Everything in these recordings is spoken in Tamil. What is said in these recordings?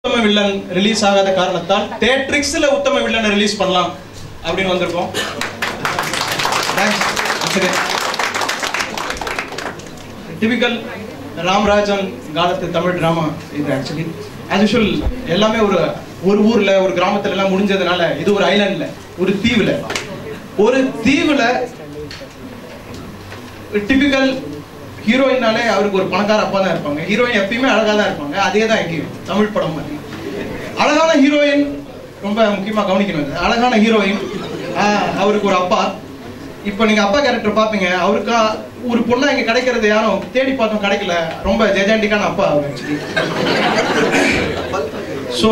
உத்தம வில்லன் ரிலீஸ் ஆகாத காரணத்தால் தேட்ரிக்ஸ்ல உத்தம வில்லனை ரிலீஸ் பண்ணலாம் அப்படின்னு வந்திருக்கோம் டிபிக்கல் ராம்ராஜன் காலத்து தமிழ் டிராமா இது ஆக்சுவலி ஆஸ் யூஷுவல் எல்லாமே ஒரு ஒரு ஊர்ல ஒரு கிராமத்துல எல்லாம் முடிஞ்சதுனால இது ஒரு ஐலண்ட்ல ஒரு தீவுல ஒரு தீவுல டிபிக்கல் ஹீரோயினாலே அவருக்கு ஒரு பணக்கார அப்பா தான் இருப்பாங்க ஹீரோயின் எப்பயுமே அழகா தான் இருப்பாங்க அதே தான் எங்கேயும் தமிழ் படம் மாதிரி அழகான ஹீரோயின் ரொம்ப முக்கியமா கவனிக்கணும் இது. அழகான ஹீரோயின் அவருக்கு ஒரு அப்பா இப்போ நீங்க அப்பா கேரக்டர் பாப்பீங்க அவருக்கு ஒரு பொண்ணா இங்க கிடைக்கிறது யாரும் தேடி பார்த்தோம் கிடைக்கல ரொம்ப ஜெஜாண்டிக்கான அப்பா அவர் ஆக்சுவலி ஸோ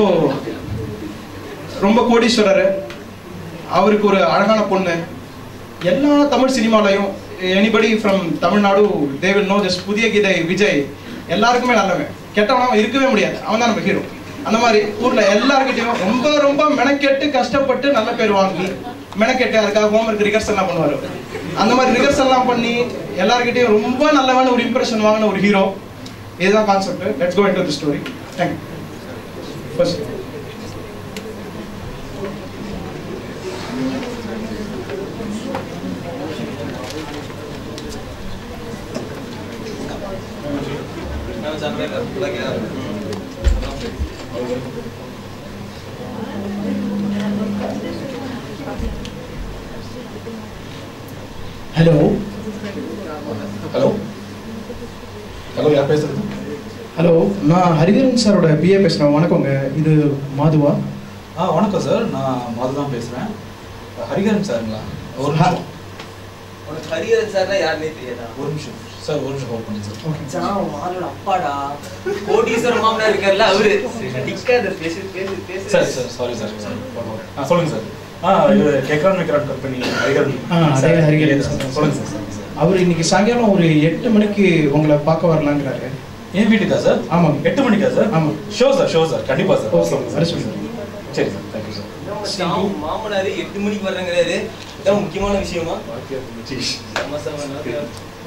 ரொம்ப கோடீஸ்வரர் அவருக்கு ஒரு அழகான பொண்ணு எல்லா தமிழ் சினிமாலையும் anybody from Tamil Nadu they will know this Puthiya Geethai Vijay எல்லாருக்குமே நல்லவன் கெட்டவனா அவன் இருக்கவே முடியாது அவன் தான் நம்ம ஹீரோ அந்த மாதிரி ஊர்ல எல்லாருக்கிட்டையும் ரொம்ப ரொம்ப மெனக்கெட்டு கஷ்டப்பட்டு நல்ல பேர் வாங்கி மெனக்கெட்டு அதுக்காக ஹோம்ஒர்க் ரிகர்சல் எல்லாம் பண்ணுவாரு அவரு. அந்த மாதிரி ரிகர்சல் எல்லாம் பண்ணி எல்லாருக்கிட்டையும் ரொம்ப நல்லவான ஒரு இம்ப்ரெஷன் வாங்கின ஒரு ஹீரோ இதுதான் concept let's go into the story thank you first hello hello hello யார் பேசுறது ஹலோ நான் ஹரிகரன் சாரோட பிஏ பேசுகிறேன் வணக்கங்க இது மாதுவா ஆ வணக்கம் சார் நான் மாது தான் பேசுகிறேன் ஹரிகரன் சாருங்களா ஒரு நிமிஷம் உனக்கு ஹரிஹரன் சார்னா யாருன்னே தெரியாதா ஒரு நிமிஷம் சார் ஒரு நிமிஷம் ஹோல்ட் பண்ணி சார் ஓகே மச்சான், உன் ஆளோட அப்பாடா கோடீஸ்வர மாமனா இருக்கார்ல அவரு நடிக்காத பேசு பேசு பேசு sir sir sorry sir sir ஆ சொல்லுங்கள் சார் ஆ இவர் கேக்ரான் மேக்ரான் கம்பெனி ஹரிகரன் ஆ, அதே சார், ஹரிகரன் சார் சார். சொல்லுங்கள் சார் சொல்லுங்கள் சார் அவர் இன்னைக்கு சாயங்காலம் ஒரு எட்டு மணிக்கு உங்களை பார்க்க வரலாங்கிறாரு என் வீட்டுக்கா சார் ஆமாங்க. எட்டு மணிக்கா சார் ஆமாம். ஷோ சார் ஷோ சார் கண்டிப்பாக சார் ஓகே வர சொல்லுங்க சரி சார் தேங்க்யூ சார் மச்சான், மாமனாரு எட்டு மணிக்கு வர்றேங்கிறாரு இதான் முக்கியமான விஷயமா செம செம நல்லா.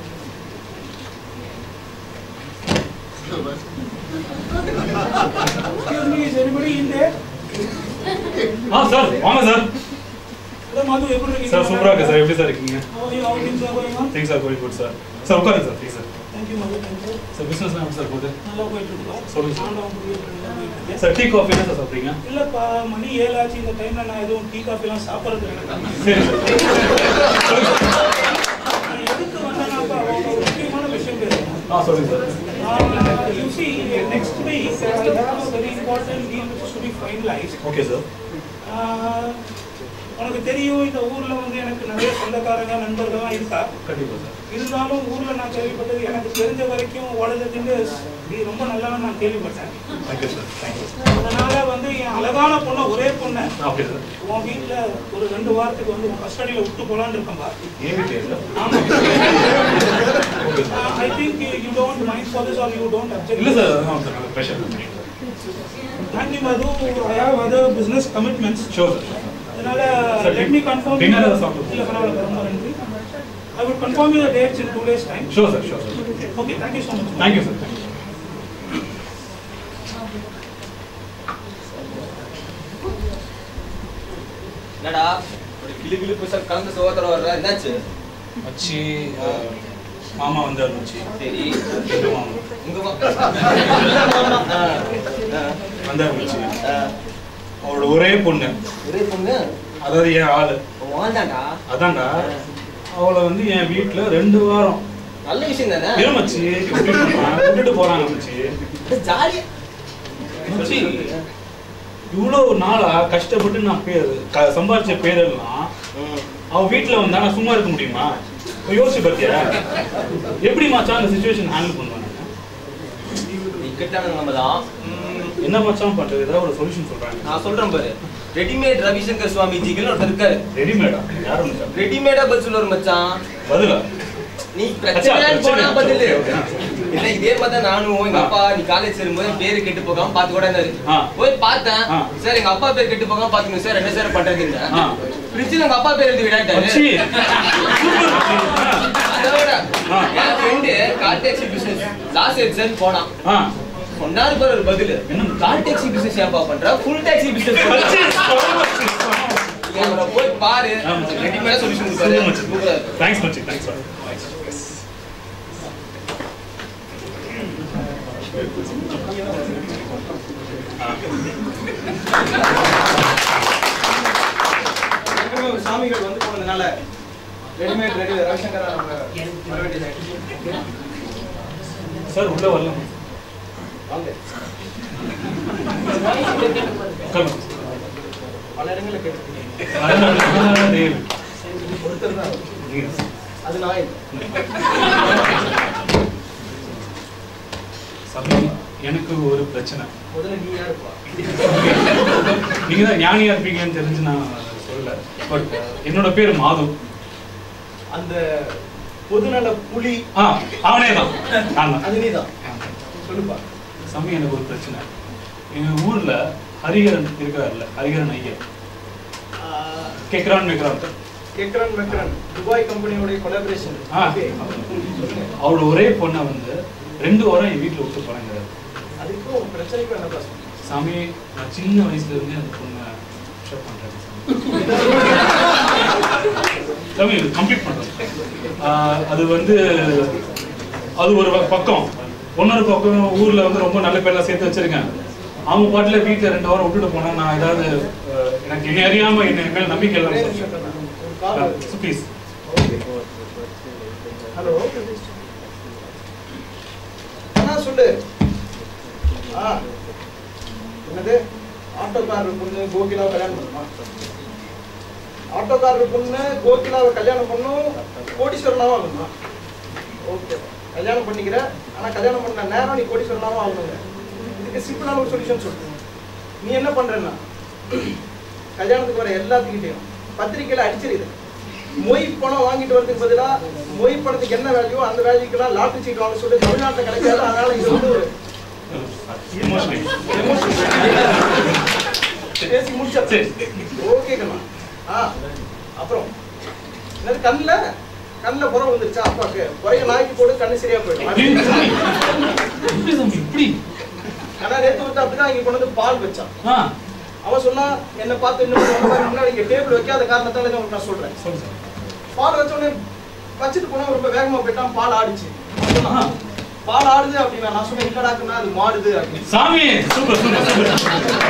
Excuse me, is anybody in there? ஆ சார் வாங்க சார் Hello, Madhu, எப்படி இருக்கீங்க? சார் சூப்பராக இருக்கு சார் எப்படி சார் இருக்கீங்க How are you? How things are going on? Things are going good sir sir உட்காருங்க sir please sir Thank you, Madhu, thank you. Sir பிஸ்னஸ்லாம் எப்படி சார் போகுது நல்லா போயிட்டு இருக்கா? சொல்லுங்க சார். ஆண்டவன் புண்ணியத்துல நல்லா போயிட்டு இருக்கு. சார் டீ காஃபி என்ன சார் சாப்பிட்றீங்க இல்லப்பா மணி ஏழு ஆச்சு இந்த டைம்ல நான் எதுவும் டீ காஃபி எல்லாம் சாப்பிடுறது எனக்கு சரி சார் நான் எதுக்கு வந்தேன்னாப்பா அவங்க ஒரு முக்கியமான விஷயம் பேசுறேன் ஆ சொல்லுங்க sir you see next week I have a very important deal which is to be finalized okay sir ஆஹ், உனக்கு தெரியும் இந்த ஊர்ல வந்து எனக்கு நிறைய சொந்தக்காரங்க நண்பர்கள்லாம் இருக்கா கண்டிப்பாக சார் இருந்தாலும் ஊர்ல நான் கேள்விப்பட்டது எனக்கு தெரிஞ்ச வரைக்கும் உலகத்துக்கு நீ ரொம்ப நல்லவன் நான் கேள்விப்பட்டேன் தேங்க்யூ சார் தேங்க்யூ அதனால வந்து என் அழகான பொண்ணை ஒரே பொண்ணை ஓகே சார் உன் வீட்டுல ஒரு ரெண்டு வாரத்துக்கு வந்து உன் கஸ்டடியில விட்டு போலான்னு இருக்கேன்பா ஏன் வீட்டு சார் ஆமா okay sir I think you don't mind for this are you don't object இல்லை சார் அதான் sir pressure thank you Madhu I have other business commitments sure sir அதனால Sir, let me confirm dinner ஏதாவது சாப்பிட்டு இல்ல பரவாயில்ல ரொம்ப நன்றி I will confirm you the dates in two days time sure sir sure sir okay thank you so much thank you sir thank you என்னடா ஒரு கிளு கிளு புதுசா கலந்து சோகத்தோட வர்ற என்னாச்சு மச்சி மாமா வந்தார் மச்சி சரி எங்க மாமா உங்க பக்கம் வந்தார் மச்சி அவரோட ஒரே பொண்ணு ஒரே பொண்ணு அதாவது என் ஆளு வாழ்ந்தாண்டா அதான்டா அவளை வந்து என் வீட்டுல ரெண்டு வாரம் நல்ல விஷயம் தானே இரு மச்சி விட்டுட்டு போறாங்க. விட்டுட்டு போறாங்க மச்சி ஜாலியா மச்சி இவ்வளவு நாளா கஷ்டப்பட்டு நான் பேர் க- சம்பாரிச்ச பேரெல்லாம் அவ வீட்டுல வந்தா நான் சும்மா இருக்க முடியுமா இப்ப யோசிச்சு பார்த்தியா எப்படி மச்சான் அந்த சுச்சுவேஷன் ஹேண்டில் பண்ணுவாங்க இக்கட்டான நம்ம தான் என்ன மச்சான் பண்றது ஏதாவது ஒரு சொல்யூஷன் சொல்றாங்க நான் சொல்றேன் பாரு ரெடிமேட் ரவிசங்கர் சுவாமிஜிக்குன்னு ஒருத்தர் இருக்காரு ரெடிமேடா யாரும் மச்சான் ரெடிமேடா பதில் சொல்லுவார் மச்சான் பதிலா நீ மச்சான், பிரச்சனை போனா பிரச்சனை. பதில் Okay, இல்ல இதே மாதிரி தான் நானும் எங்க அப்பா நீ காலேஜ் சேரும்போது பேரு கெட்டு போகாம பாத்து கூட இருந்தாரு ஆ. போய் பார்த்தேன் ஆ. சார் எங்க அப்பா பேர் கெட்டு போகாம பாத்துக்கணும் சார் என்ன சார் பண்றதுன்னு ஆ. ஃப்ரிட்ஜ்ல எங்க அப்பா பேர் எழுதி விடாட்டாரு மச்சி சூப்பர் மச்சி அதோட ஆ. என் friend call taxi business loss எக்ஸன் போனான் ஆ சொன்னாரு பாரு ஒரு பதில் என்ன? கால் டாக்ஸி பிசினஸ் ஏன்பா பண்ற ஃபுல் டாக்ஸி பிசினஸ் பண்ற போய் பாரு ஆமா. ரெடிமேடா சொல்யூஷன் சொல்லுங்க கொடுப்பாரு மச்சி. சூப்பரா இருக்கு. தேங்க்ஸ் மச்சி தேங்க்ஸ் ஏற்கனவே ஒரு சாமிகள் வந்து போனதுனால ரெடிமேட் ரெடி ரவிசங்கரா நம்ம வர வேண்டியதாயிடுச்சு சார் உள்ள வரலாம் வாங்க உட்காருங்க. பல இடங்கள்ல கேட்டிருக்கீங்க அதனால தேவ். ஒருத்தர் தான் நீங்க. அது நான் இல்லை. சாமி, எனக்கு ஒரு பிரச்சனை முதல்ல நீ யாருப்பா நீங்க தான் ஞானியா இருப்பீங்கன்னு தெரிஞ்சு நான் சொல்லல பட் என்னோட பேர் மாது அந்த பொதுநல புலி ஆ அவனே தான் நான் தான் அது நீதான் சொல்லுப்பா சாமி எனக்கு ஒரு பிரச்சனை எங்க ஊர்ல ஹரிஹரன் இருக்காருல்ல ஹரிஹரன் ஐயர் கேக்குறான் வைக்கிறான் கெக்ரன் மெக்ரன் துபாய் கம்பெனியோட கொலாபரேஷன் ஆ அவரோட ஒரே பொண்ணை வந்து ரெண்டு வாரம் என் வீட்டுல விட்டு போனாங்க அதுக்கும் உன் பிரச்சனைக்கும் என்ன பிரச்சனை சாமி நான் சின்ன வயசுல இருந்தே அந்த பொண்ணை அக்செப்ட் பண்றேன் சாமி கம்ப்ளீட் பண்றேன் ஆஹ் அது வந்து அது ஒரு பக்கம் இன்னொரு பக்கம் ஊர்ல வந்து ரொம்ப நல்ல பேர்லாம் சேர்த்து வச்சிருக்கேன் அவங்க பாட்டுல வீட்டுல ரெண்டு வாரம் விட்டுட்டு போனா நான் ஏதாவது ஆஹ் எனக்கு என்ன அறியாம என்ன மேல நம்பிக்கை ஒரே இல்லாம நிமிஷம் கண்ணா. ஒரு கால் வருது. ப்ளீஸ் ஹலோ அண்ணா சொல்லு ஆ என்னது ஆட்டோக்காரர் பொண்ணு கோகிலாவை கல்யாணம் பண்ணுமா ஆட்டோக்காரர் பொண்ணு கோகிலாவை கல்யாணம் பண்ணும் கோடீஸ்வரனாவும் ஆகணுமா ஓகே கல்யாணம் பண்ணிக்கிற ஆனா கல்யாணம் பண்ண நேரம் நீ கோடீஸ்வரனாவும் ஆகணுங்க இதுக்கு சிம்பிளான ஒரு சொல்யூஷன் சொல்லு நீ என்ன பண்றேன்னா கல்யாணத்துக்கு வர எல்லாத்துக்கிட்டையும் பத்திரிக்கையில அடிச்சிருது மொய் பணம் வாங்கிட்டு வரதுக்கு பதிலா மொய் பணத்துக்கு என்ன வேல்யூ அந்த வேல்யூக்கெல்லாம் லாட்டரி சீட் வாங்க சொல்லி தமிழ்நாட்டில் கிடைக்காது அதனால இது வந்து ஒரு எமோஷனல் பேசி முடிச்சா சரி. ஓகே கண்ணா ஆ அப்புறம் என்னது கண்ணுல கண்ணுல புறம் வந்துருச்சா அப்பாக்கு குறைய நாய்க்கு போடு கண்ணு சரியா போயிடும் எப்படி சாமி இப்படி ஆனா நேத்து வந்து அப்படிதான் இங்க கொண்டு வந்து பால் வச்சான் ஆ அவன் சொன்னா என்ன பார்த்து இன்னும் கொஞ்சம் முன்னாடி முன்னாடி இங்க டேபிள் வைக்காத காரணத்தால இதை உனக்கு நான் சொல்றேன் சொல்லு சார் பால் வச்ச உடனே வச்சுட்டு போனா ரொம்ப வேகமா போயிட்டான் பால் ஆடிச்சு அவன் சொன்னான், பால் ஆடுது அப்படின்னா நான் சொன்னேன் இல்லடாக்குன்னா அது மாடுது அப்படின்னு சாமி சூப்பர் சூப்பர் சூப்பர்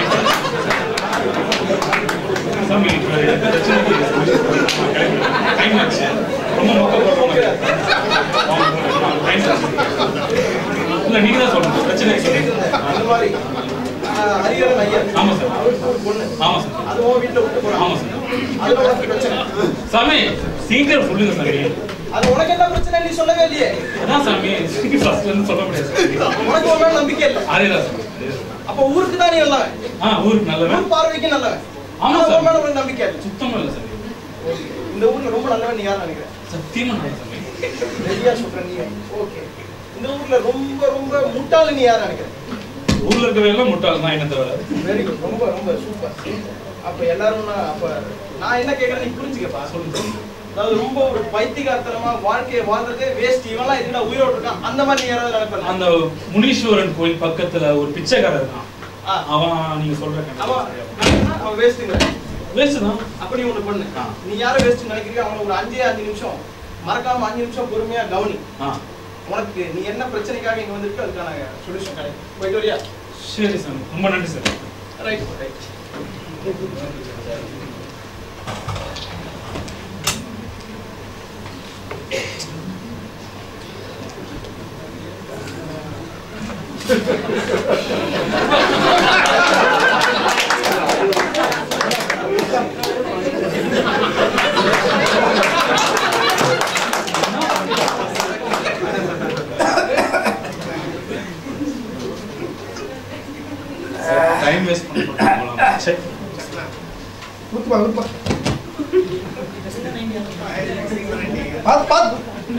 சாமி இப்ப இந்த பிரச்சனைக்கு டைம் ஆச்சு ரொம்ப மொக்க போடுறோம் டைம் ஆச்சு இல்ல நீங்க தான் சொல்லணும் பிரச்சனை சொல்லிட்டு இருந்தேன். அந்த மாதிரி ஆஹ், ஹரிஹரன் ஐயர் ஆமா சார். அவருக்கு ஒரு பொண்ணு ஆமா சார் அது உன் வீட்டுல விட்டு போறான் ஆமா சார் அதுல உனக்கு பிரச்சனை சாமி சீக்கிரம் சொல்லுங்க சாமி அது உனக்கு என்ன பிரச்சனை நீ சொல்லவே இல்லையே அதான் சாமி ஃபர்ஸ்ட்ல இருந்து சொல்ல முடியாது சாமி உனக்கு ஒரு மேல நம்பிக்கை இல்லை அதேதான் சாமி அப்ப ஊருக்கு தான் நீ நல்லவன் ஆ ஊருக்கு நல்லவன் ஊர் பார்வைக்கு நல்லவன் ஆமா ஆனா சார். உன் மேல உனக்கு நம்பிக்கை இல்லை சுத்தமா இல்ல சாமி இந்த ஊர்ல ரொம்ப நல்லவன் நீ யார் நினைக்கிறேன் சத்தியமா நல்ல சாமி ரெடியா சொல்ற நீ ஓகே இந்த ஊர்ல ரொம்ப ரொம்ப முட்டாளு நீ யார் நினைக்கிறேன் ஊர்ல இருக்கவே எல்லாம் முட்டாள் தான் என்ன தவிர வெரி குட் ரொம்ப ரொம்ப சூப்பர் அப்ப எல்லாரும் நான் அப்ப நான் என்ன கேக்குறேன் நீ புரிஞ்சுக்கப்பா சொல்லுங்க அதாவது ரொம்ப ஒரு பைத்தியகாரத்தனமா வாழ்க்கையை வாழ்றதே வேஸ்ட் இவன்லாம் எதுனா உயிரோடு இருக்கான் அந்த மாதிரி நீ யாராவது நினைப்பேன் அந்த முனீஸ்வரன் கோயில் பக்கத்துல ஒரு பிச்சைக்காரன் இருக்கான் ஆ. அவன் நீங்க சொல்ற அவன் நினைக்கிறா, அவன் வேஸ்ட்டுங்கிற வேஸ்ட் தான் அப்ப நீ ஒண்ணு பண்ணு ஆ. நீ யாரை வேஸ்ட் நினைக்கிறீங்க அவனை ஒரு அஞ்சே அஞ்சு நிமிஷம் மறக்காம அஞ்சு நிமிஷம் பொறுமையா கவனி ஆ உனக்கு நீ என்ன பிரச்சனைக்காக இங்க வந்திருக்க அதுக்கான சொல்யூஷன் கிடைக்கும் போயிட்டு வரியா சரி சாமி ரொம்ப நன்றி sir right right time waste பண்ண போலாம் சரி குத்துப்பா குத்துப்பா பாத்து பாத்து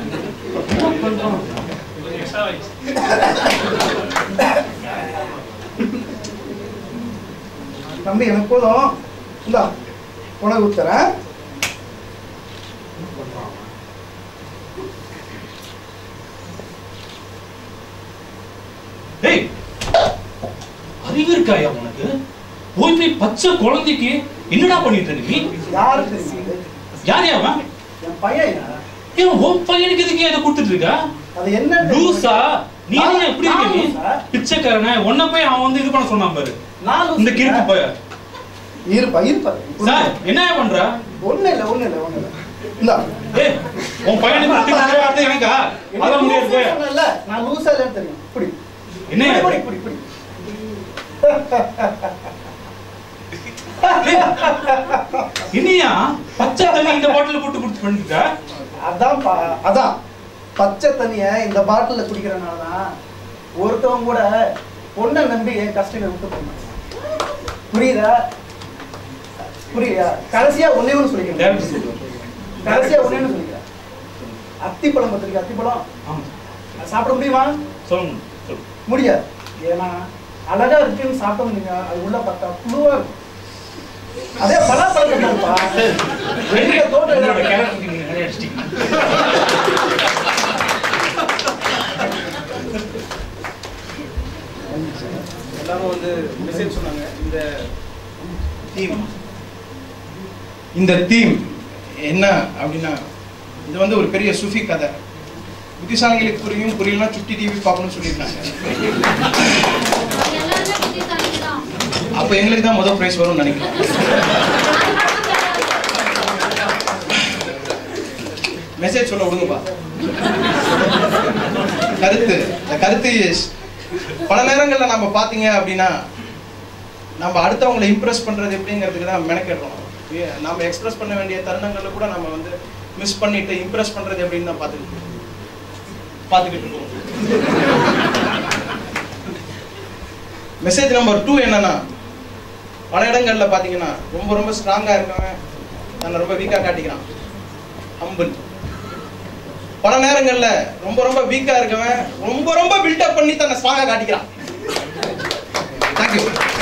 தம்பி எனக்கு போதும் இந்தா உனக்கு ஊத்துறேன் டேய் இருக்காயா உனக்கு போய் போய் பச்சை குழந்தைக்கு என்னடா பண்ணிட்டு இருக்க நீ யாரு தெரியுமா யார் அவன் என் பையன் ஏன் உன் பையனுக்கு எதுக்கு இதை கொடுத்துட்டு இருக்கா அது என்ன லூசா நீ என்ன எப்படி இருக்க நீ நான் லூசா? பிச்சைக்காரன உன்ன போய் அவன் வந்து இது பண்ண சொன்னான் பாரு நான் இந்த கிறுக்கு போய் இருப்பா இருப்பா சார் என்ன பண்ற ஒண்ணு இல்ல ஒண்ணு இல்ல ஒண்ணு இல்ல இந்தா ஏய் உன் பையனுக்கு கொடுத்துட்டு வார்த்தை எனக்கா அத முடியாது போய். சொன்னல நான் லூசா இல்லைன்னு தெரியும் புடி என்ன இது? புடி புடி புடி இனியா பச்சை தண்ணி இந்த பாட்டில போட்டு கொடுத்து பண்ணிட்ட அதான் பா- அதான் பச்சை தண்ணிய இந்த பாட்டில்ல குடிக்கிறனால தான் ஒருத்தவங்க கூட பொண்ணை நம்பி என் கஷ்டங்களை விட்டு போனாங்க புரியுதா புரியுதா கடைசியா ஒன்னே ஒண்ணு சொல்லிக்கிறேன் டேரக்டர் சொல்லு கடைசியா ஒன்னே ஒண்ணு சொல்லிக்கிறேன் அத்திப்பழம் பத்திரிக்கை அத்திப்பழம் ஆமா அது சாப்பிட முடியுமா சொல்லுங்க சொல்லு முடியாது ஏன்னா அழகா இருக்குன்னு சாப்பிட முடியுங்க அது உள்ள பார்த்தா புழுவா இருக்கும் அதே பலாப்பழம் இருப்பா வெளியில தோட்டம் என்னோட இருக்கு. கேரக்டருக்கு நீங்க நிறைய அடிச்சிட்டீங்க எல்லாரும் வந்து மெசேஜ் சொன்னாங்க இந்த தீம் இந்த தீம் என்ன அப்படின்னா இது வந்து ஒரு பெரிய சுஃபி கதை புத்திசாலிகளுக்கு புரியும் புரியலனா சுட்டி டிவி பார்க்கணும்னு சொல்லியிருக்காங்க எல்லாருமே புத்திசாலிங்க தான். அப்போ எங்களுக்கு தான் முதல் ப்ரைஸ் வரும்னு நினைக்கிறேன் மெசேஜ் சொல்ல விடுங்கப்பா கருத்து இந்த கருத்து is பல நேரங்கள்ல நம்ம பாத்தீங்க அப்படின்னா நம்ம அடுத்தவங்களை இம்ப்ரெஸ் பண்றது எப்படிங்கிறதுக்கு தான் மெனக்கெடுறோம் ஏ- நாம எக்ஸ்பிரஸ் பண்ண வேண்டிய தருணங்கள்ல கூட நம்ம வந்து மிஸ் பண்ணிட்டு இம்ப்ரெஸ் பண்றது எப்படின்னு தான் பார்த்துக்கிட்டு இருக்கோம். பார்த்துக்கிட்டு இருக்கோம் மெசேஜ் நம்பர் டூ என்னன்னா பல இடங்கள்ல பாத்தீங்கன்னா ரொம்ப ரொம்ப ஸ்ட்ராங்கா இருக்கவன் தன்னை ரொம்ப வீக்கா காட்டிக்கிறான் ஹம்பிள் பல நேரங்கள்ல ரொம்ப ரொம்ப வீக்கா இருக்கவன் ரொம்ப ரொம்ப பில்டப் பண்ணி தன்னை ஸ்ட்ராங்கா காட்டிக்கிறான் தேங்க்யூ